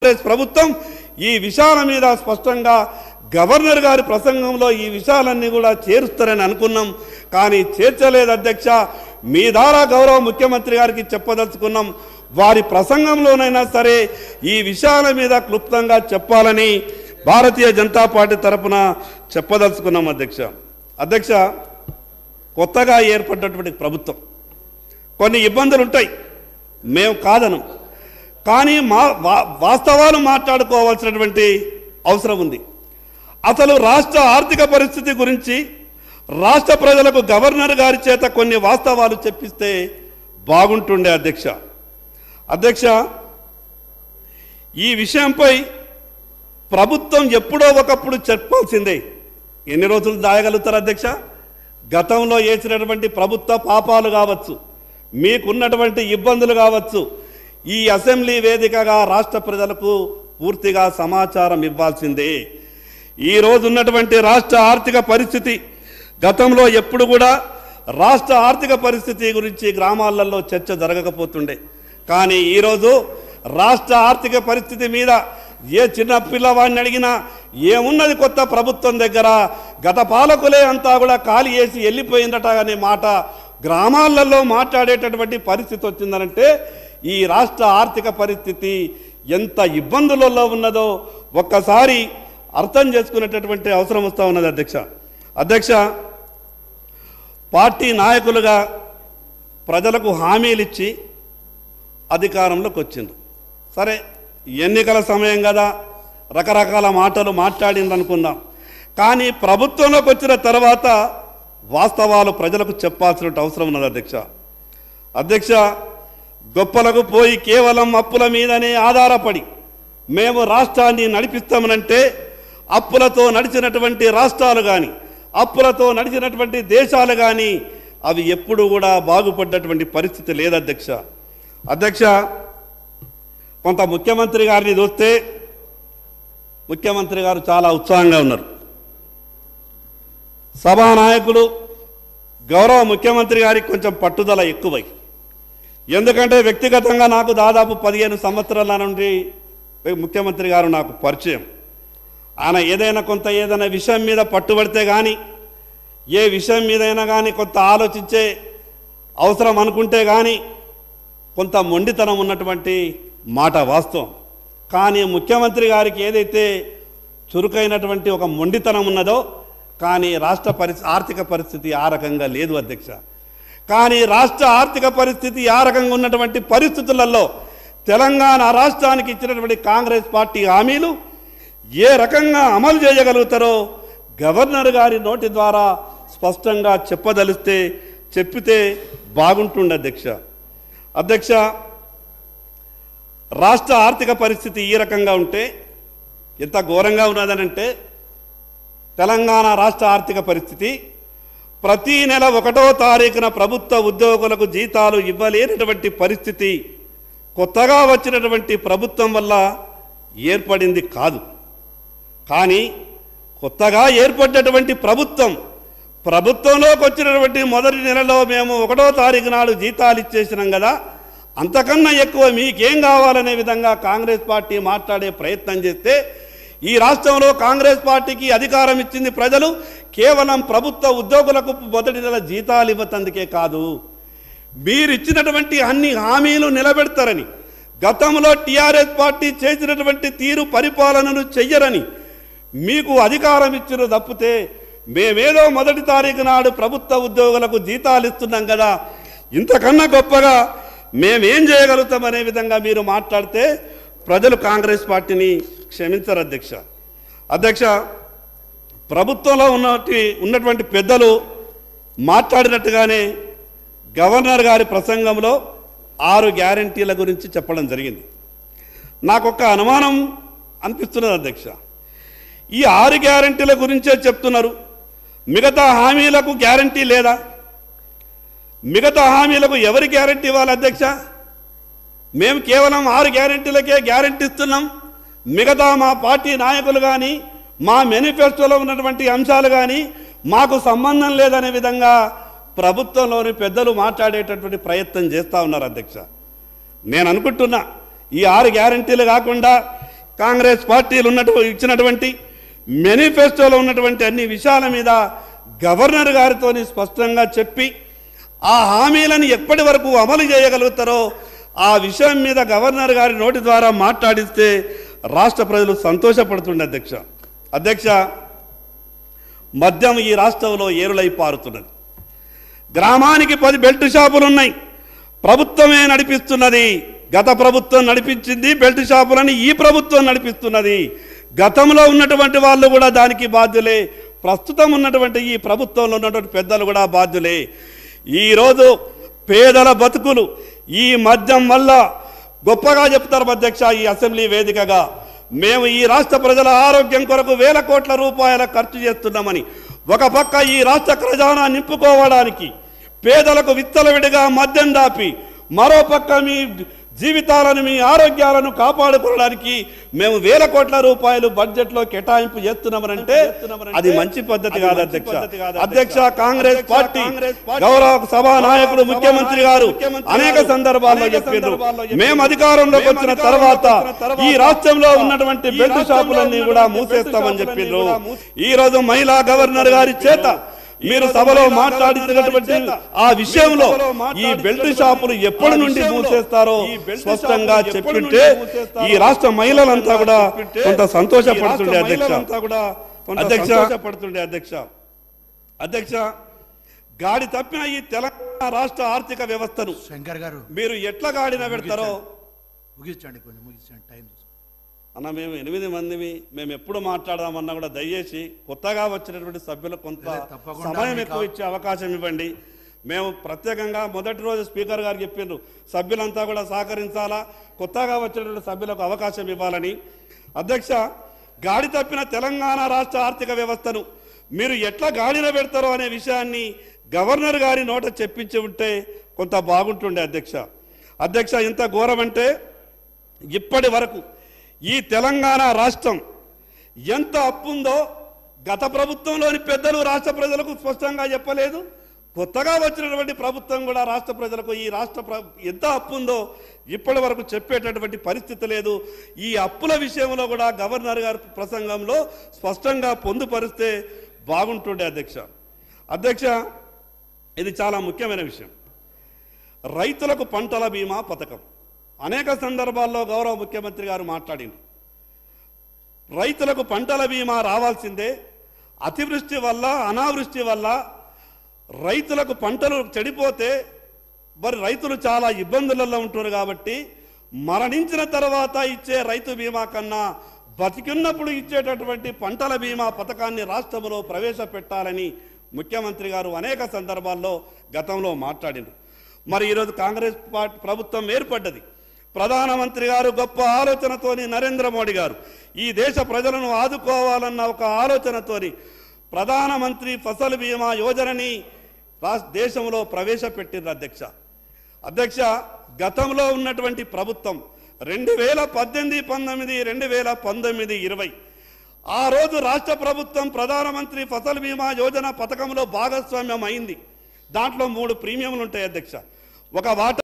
కాంగ్రెస్ ప్రభుత్వం ఈ విషయాల మీద స్పష్టంగా గవర్నర్ గారి ప్రసంగంలో ఈ విషయాలన్నీ కూడా చేరుస్తారని అనుకున్నాం కానీ చేర్చలేదు అధ్యక్ష మీ ద్వారా గౌరవ ముఖ్యమంత్రి గారికి చెప్పదలుచుకున్నాం వారి ప్రసంగంలోనైనా సరే ఈ విషయాల మీద క్లుప్తంగా చెప్పాలని భారతీయ జనతా పార్టీ తరపున చెప్పదలుచుకున్నాం అధ్యక్ష అధ్యక్ష కొత్తగా ఏర్పడ్డటువంటి ప్రభుత్వం కొన్ని ఇబ్బందులు ఉంటాయి మేము కాదనం కానీ మా వా- వాస్తవాలు మాట్లాడుకోవాల్సినటువంటి అవసరం ఉంది అసలు రాష్ట్ర ఆర్థిక పరిస్థితి గురించి రాష్ట్ర ప్రజలకు గవర్నర్ గారి చేత కొన్ని వాస్తవాలు చెప్పిస్తే బాగుంటుండే అధ్యక్ష అధ్యక్ష ఈ విషయంపై ప్రభుత్వం ఎప్పుడో ఒకప్పుడు చెప్పాల్సిందే ఎన్ని రోజులు దాయగలుగుతారు అధ్యక్ష గతంలో వేసినటువంటి ప్రభుత్వ పాపాలు కావచ్చు మీకున్నటువంటి ఇబ్బందులు కావచ్చు ఈ అసెంబ్లీ వేదికగా రాష్ట్ర ప్రజలకు పూర్తిగా సమాచారం ఇవ్వాల్సిందే ఈ రోజు ఉన్నటువంటి రాష్ట్ర ఆర్థిక పరిస్థితి గతంలో ఎప్పుడు కూడా రాష్ట్ర ఆర్థిక పరిస్థితి గురించి గ్రామాలలో చర్చ జరగకపోతుండే కానీ ఈరోజు రాష్ట్ర ఆర్థిక పరిస్థితి మీద ఏ చిన్న పిల్లవాడిని అడిగినా ఏమున్నది కొత్త ప్రభుత్వం దగ్గర గత పాలకులే అంతా కూడా ఖాళీ చేసి వెళ్ళిపోయిందట అనే మాట గ్రామాలలో మాట్లాడేటటువంటి పరిస్థితి వచ్చిందనంటే ఈ రాష్ట్ర ఆర్థిక పరిస్థితి ఎంత ఇబ్బందులలో ఉన్నదో ఒక్కసారి అర్థం చేసుకునేటటువంటి అవసరం వస్తూ ఉన్నది అధ్యక్ష అధ్యక్ష పార్టీ నాయకులుగా ప్రజలకు హామీలు ఇచ్చి అధికారంలోకి వచ్చిండ్రు సరే ఎన్నికల సమయం కదా రకరకాల మాటలు మాట్లాడింది అనుకుందాం కానీ ప్రభుత్వంలోకి వచ్చిన తర్వాత వాస్తవాలు ప్రజలకు చెప్పాల్సిన అవసరం ఉన్నది అధ్యక్ష అధ్యక్ష గొప్పలకు పోయి కేవలం అప్పుల మీదనే ఆధారపడి మేము రాష్ట్రాన్ని నడిపిస్తామనంటే అప్పులతో నడిచినటువంటి రాష్ట్రాలు కానీ అప్పులతో నడిచినటువంటి దేశాలు కానీ అవి ఎప్పుడు కూడా బాగుపడ్డటువంటి పరిస్థితి లేదు అధ్యక్ష అధ్యక్ష కొంత ముఖ్యమంత్రి గారిని చూస్తే ముఖ్యమంత్రి గారు చాలా ఉత్సాహంగా ఉన్నారు సభానాయకులు గౌరవ ముఖ్యమంత్రి గారికి కొంచెం పట్టుదల ఎక్కువై ఎందుకంటే వ్యక్తిగతంగా నాకు దాదాపు పదిహేను సంవత్సరాల నుండి ముఖ్యమంత్రి గారు నాకు పరిచయం ఆయన ఏదైనా కొంత ఏదైనా విషయం మీద పట్టుబడితే కానీ ఏ విషయం మీదైనా కానీ కొంత ఆలోచించే అవసరం అనుకుంటే కానీ కొంత మొండితనం ఉన్నటువంటి మాట వాస్తవం కానీ ముఖ్యమంత్రి గారికి ఏదైతే చురుకైనటువంటి ఒక మొండితనం ఉన్నదో కానీ రాష్ట్ర పరిస్థితి ఆర్థిక పరిస్థితి ఆ రకంగా లేదు అధ్యక్ష కానీ రాష్ట్ర ఆర్థిక పరిస్థితి ఆ రకంగా ఉన్నటువంటి పరిస్థితులలో తెలంగాణ రాష్ట్రానికి ఇచ్చినటువంటి కాంగ్రెస్ పార్టీ హామీలు ఏ రకంగా అమలు చేయగలుగుతారో గవర్నర్ గారి నోటి ద్వారా స్పష్టంగా చెప్పదలిస్తే చెప్పితే బాగుంటుండే అధ్యక్ష అధ్యక్ష రాష్ట్ర ఆర్థిక పరిస్థితి ఈ రకంగా ఉంటే ఎంత ఘోరంగా ఉన్నదనంటే తెలంగాణ రాష్ట్ర ఆర్థిక పరిస్థితి ప్రతి నెల ఒకటో తారీఖున ప్రభుత్వ ఉద్యోగులకు జీతాలు ఇవ్వలేనటువంటి పరిస్థితి కొత్తగా వచ్చినటువంటి ప్రభుత్వం వల్ల ఏర్పడింది కాదు కానీ కొత్తగా ఏర్పడ్డటువంటి ప్రభుత్వం ప్రభుత్వంలోకి వచ్చినటువంటి మొదటి నెలలో మేము ఒకటో తారీఖు నాడు జీతాలు ఇచ్చేసినాం కదా అంతకన్నా ఎక్కువ మీకేం కావాలనే విధంగా కాంగ్రెస్ పార్టీ మాట్లాడే ప్రయత్నం చేస్తే ఈ రాష్ట్రంలో కాంగ్రెస్ పార్టీకి అధికారం ఇచ్చింది ప్రజలు కేవలం ప్రభుత్వ ఉద్యోగులకు మొదటి నెల జీతాలు ఇవ్వతందుకే కాదు మీరు ఇచ్చినటువంటి అన్ని హామీలు నిలబెడతారని గతంలో టీఆర్ఎస్ పార్టీ చేసినటువంటి తీరు పరిపాలనను చెయ్యరని మీకు అధికారం ఇచ్చిన తప్పితే మేమేదో మొదటి తారీఖు నాడు ప్రభుత్వ ఉద్యోగులకు జీతాలు ఇస్తున్నాం కదా ఇంతకన్నా గొప్పగా మేమేం చేయగలుగుతామనే విధంగా మీరు మాట్లాడితే ప్రజలు కాంగ్రెస్ పార్టీని క్షమించరు అధ్యక్ష అధ్యక్ష ప్రభుత్వంలో ఉన్నటి ఉన్నటువంటి పెద్దలు మాట్లాడినట్టుగానే గవర్నర్ గారి ప్రసంగంలో ఆరు గ్యారంటీల గురించి చెప్పడం జరిగింది నాకు ఒక అనుమానం అనిపిస్తున్నది అధ్యక్ష ఈ ఆరు గ్యారంటీల గురించే చెప్తున్నారు మిగతా హామీలకు గ్యారంటీ లేదా మిగతా హామీలకు ఎవరి గ్యారంటీ ఇవ్వాలి అధ్యక్ష మేము కేవలం ఆరు గ్యారంటీలకే గ్యారంటీ ఇస్తున్నాం మిగతా మా పార్టీ నాయకులు కానీ మా మేనిఫెస్టోలో ఉన్నటువంటి అంశాలు కానీ మాకు సంబంధం లేదనే విధంగా ప్రభుత్వంలోని పెద్దలు మాట్లాడేటటువంటి ప్రయత్నం చేస్తూ ఉన్నారు అధ్యక్ష నేను అనుకుంటున్నా ఈ ఆరు గ్యారంటీలు కాకుండా కాంగ్రెస్ పార్టీలు ఉన్నటు ఇచ్చినటువంటి మేనిఫెస్టోలో ఉన్నటువంటి అన్ని విషయాల మీద గవర్నర్ గారితో స్పష్టంగా చెప్పి ఆ హామీలను ఎప్పటి వరకు అమలు చేయగలుగుతారో ఆ విషయం మీద గవర్నర్ గారి నోటి ద్వారా మాట్లాడిస్తే రాష్ట్ర ప్రజలు సంతోషపడుతుండే అధ్యక్ష అధ్యక్ష మద్యం ఈ రాష్ట్రంలో ఏరులై పారుతున్నది గ్రామానికి పది బెల్ట్ షాపులు ఉన్నాయి ప్రభుత్వమే నడిపిస్తున్నది గత ప్రభుత్వం నడిపించింది బెల్ట్ షాపులని ఈ ప్రభుత్వం నడిపిస్తున్నది గతంలో ఉన్నటువంటి వాళ్ళు కూడా దానికి బాధ్యులే ప్రస్తుతం ఉన్నటువంటి ఈ ప్రభుత్వంలో ఉన్నటువంటి పెద్దలు కూడా బాధ్యులే ఈరోజు పేదల బతుకులు ఈ మద్యం వల్ల గొప్పగా చెప్తారు అధ్యక్ష ఈ అసెంబ్లీ వేదికగా మేము ఈ రాష్ట్ర ప్రజల ఆరోగ్యం కొరకు వేల కోట్ల రూపాయల ఖర్చు చేస్తున్నామని ఒక పక్క ఈ రాష్ట్ర ఖజానా నింపుకోవడానికి పేదలకు విత్తలవిడిగా మద్యం దాపి మరో పక్క మీ జీవితాలను మీ ఆరోగ్యాలను కాపాడుకోవడానికి మేము వేల కోట్ల రూపాయలు బడ్జెట్ లో కేటాయింపు చేస్తున్నామనంటే అది మంచి పద్ధతి కాదు అధ్యక్ష అధ్యక్ష కాంగ్రెస్ పార్టీ గౌరవ సభా నాయకుడు ముఖ్యమంత్రి గారు అనేక సందర్భాల్లో చెప్పారు మేము అధికారంలోకి వచ్చిన తర్వాత ఈ రాష్ట్రంలో ఉన్నటువంటి బెల్ట్ షాపులన్నీ కూడా మూసేస్తామని చెప్పిండ్రు ఈ రోజు మహిళా గవర్నర్ గారి చేత మీరు సభలో మాట్లాడినటువంటి ఆ విషయంలో ఈ బెల్ట్ షాపులు ఎప్పటి నుండి మూసేస్తారో స్పష్టంగా చెప్పింటే ఈ రాష్ట్ర మహిళలంతా కూడా కొంత సంతోషపడుతుండే అధ్యక్ష అధ్యక్ష పడుతుండే అధ్యక్ష అధ్యక్ష గాడి తప్పిన ఈ తెలంగాణ రాష్ట్ర ఆర్థిక వ్యవస్థను శంకర్ గారు మీరు ఎట్లా గాడిన పెడతారో ముగించండి కొంచెం ముగించండి టైం చూసుకో. అన్న మేము ఎనిమిది మందిమి మేము ఎప్పుడు మాట్లాడదామన్నా కూడా దయచేసి కొత్తగా వచ్చినటువంటి సభ్యులకు కొంత అదే, తప్పకుండా సమయం మీకు ఎక్కువ ఇచ్చే అవకాశం ఇవ్వండి మేము ప్రత్యేకంగా మొదటి రోజు స్పీకర్ గారు చెప్పిండ్రు సభ్యులంతా కూడా సహకరించాలా కొత్తగా వచ్చినటువంటి సభ్యులకు అవకాశం ఇవ్వాలని అధ్యక్ష గాడి తప్పిన తెలంగాణ రాష్ట్ర ఆర్థిక వ్యవస్థను మీరు ఎట్లా గాడిన పెడతారో అనే విషయాన్ని గవర్నర్ గారి నోట చెప్పించి ఉంటే కొంత బాగుంటుండే అధ్యక్ష అధ్యక్ష ఎంత ఘోరం అంటే ఇప్పటి వరకు ఈ తెలంగాణ రాష్ట్రం ఎంత అప్పుందో గత ప్రభుత్వంలోని పెద్దలు రాష్ట్ర ప్రజలకు స్పష్టంగా చెప్పలేదు కొత్తగా వచ్చినటువంటి ప్రభుత్వం కూడా రాష్ట్ర ప్రజలకు ఈ రాష్ట్ర ప్ర ఎంత అప్పు ఉందో ఇప్పటి వరకు చెప్పేటటువంటి పరిస్థితి లేదు ఈ అప్పుల విషయంలో కూడా గవర్నర్ గారి ప్రసంగంలో స్పష్టంగా పొందుపరిస్తే బాగుంటుండే అధ్యక్ష అధ్యక్ష ఇది చాలా ముఖ్యమైన విషయం రైతులకు పంటల బీమా పథకం అనేక సందర్భాల్లో గౌరవ ముఖ్యమంత్రి గారు మాట్లాడింది రైతులకు పంటల బీమా రావాల్సిందే అతివృష్టి వల్ల అనావృష్టి వల్ల రైతులకు పంటలు చెడిపోతే మరి రైతులు చాలా ఇబ్బందులలో ఉంటున్నారు కాబట్టి మరణించిన తర్వాత ఇచ్చే రైతు బీమా కన్నా బతికున్నప్పుడు ఇచ్చేటటువంటి పంటల బీమా పథకాన్ని రాష్ట్రంలో ప్రవేశపెట్టాలని ముఖ్యమంత్రి గారు అనేక సందర్భాల్లో గతంలో మాట్లాడిండు మరి ఈరోజు కాంగ్రెస్ పార్టీ ప్రభుత్వం ఏర్పడ్డది ప్రధానమంత్రి గారు గొప్ప ఆలోచనతోని నరేంద్ర మోడీ గారు ఈ దేశ ప్రజలను ఆదుకోవాలన్న ఒక ఆలోచనతోని ప్రధానమంత్రి ఫసల్ బీమా యోజనని రాష్ట్ర దేశంలో ప్రవేశపెట్టిండ్రు అధ్యక్ష అధ్యక్ష గతంలో ఉన్నటువంటి ప్రభుత్వం రెండు వేల పద్దెనిమిది పంతొమ్మిది రెండు వేల పంతొమ్మిది ఇరవై ఆ రోజు రాష్ట్ర ప్రభుత్వం ప్రధానమంత్రి ఫసల్ బీమా యోజన పథకంలో భాగస్వామ్యం అయింది దాంట్లో మూడు ప్రీమియంలు ఉంటాయి అధ్యక్ష ఒక వాటా